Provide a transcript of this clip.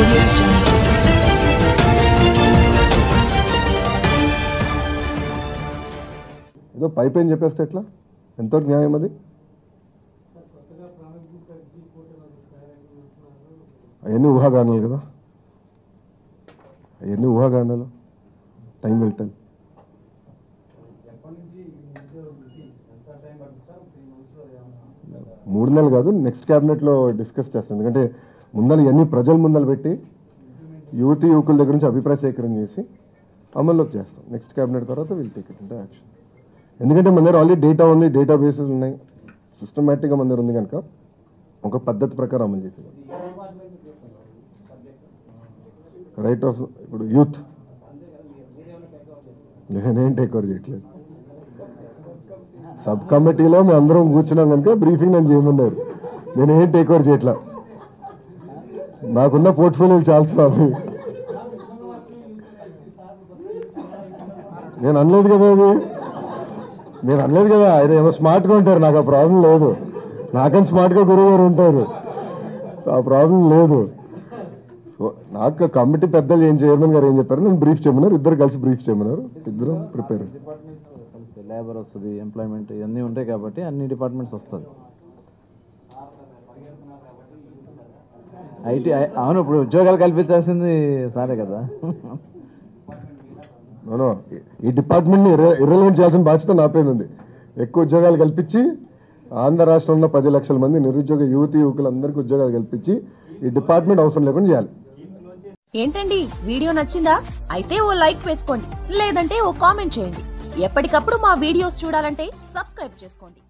audio jungle. ఏదో pipe అని చెప్పేస్తే ఎట్లా ఎంతవరకు న్యాయం అది అవన్నీ ఊహాగానాలు కదా అవన్నీ ఊహాగానాలు టైం వెళ్తాను మూడు నెలలు కాదు నెక్స్ట్ క్యాబినెట్లో డిస్కస్ చేస్తాను ఎందుకంటే ముందర ఇవన్నీ ప్రజల ముందర పెట్టి యువతి యువకుల దగ్గర నుంచి అభిప్రాయ సేకరణ చేసి అమల్లోకి చేస్తాం నెక్స్ట్ క్యాబినెట్ తర్వాత we'll take it into action ఎందుకంటే మన దగ్గర ఆల్రెడీ డేటా ఉంది డేటా బేసెస్ ఉన్నాయి సిస్టమేటిక్గా మన దగ్గర ఉంది కనుక ఒక పద్ధతి ప్రకారం అమలు చేసేది రైట్ ఆఫ్ ఇప్పుడు యూత్ నేనేం టేక్ ఓవర్ చేయట్లేదు సబ్ కమిటీలో మేము అందరం కూర్చున్నాం కనుక బ్రీఫింగ్ నేను చేయమన్నారు నేనేం టేక్ ఓవర్ చేయట్లా నాకున్న పోర్ట్ఫోలియోలు చాలా స్వామి నేను అనలేదు కదా అది నేను అనలేదు కదా ఆయన ఏమో స్మార్ట్గా ఉంటారు నాకు ఆ ప్రాబ్లం లేదు నాకని స్మార్ట్గా గురువు గారు ఉంటారు ఆ ప్రాబ్లం లేదు సో నాకు కమిటీ పెద్దలు ఏం చైర్మన్ గారు ఏం చెప్పారు నేను బ్రీఫ్ చేయమన్నారు ఇద్దరు కలిసి బ్రీఫ్ చేయమన్నారు ఇద్దరు ప్రిపేర్ కలిసి లేబర్ వస్తుంది ఎంప్లాయ్మెంట్ ఇవన్నీ ఉంటాయి కాబట్టి అన్ని డిపార్ట్మెంట్స్ వస్తుంది ఐటీ అవును ఇప్పుడు ఉద్యోగాలు కల్పించాల్సింది సారే కదా అవును ఈ డిపార్ట్మెంట్ని ఇర్రెలవెంట్ చేయాల్సిన బాధ్యత నా పైన ఉంది ఎక్కువ ఉద్యోగాలు కల్పించి ఆంధ్ర రాష్ట్రంలో పది లక్షల మంది నిరుద్యోగ యువతి యువకులందరికీ ఉద్యోగాలు కల్పించి ఈ డిపార్ట్మెంట్ అవసరం లేకుండా చేయాలి ఏంటండి వీడియో నచ్చిందా అయితే ఓ లైక్ వేసుకోండి లేదంటే ఓ కామెంట్ చేయండి ఎప్పటికప్పుడు మా వీడియోస్ చూడాలంటే సబ్స్క్రైబ్ చేసుకోండి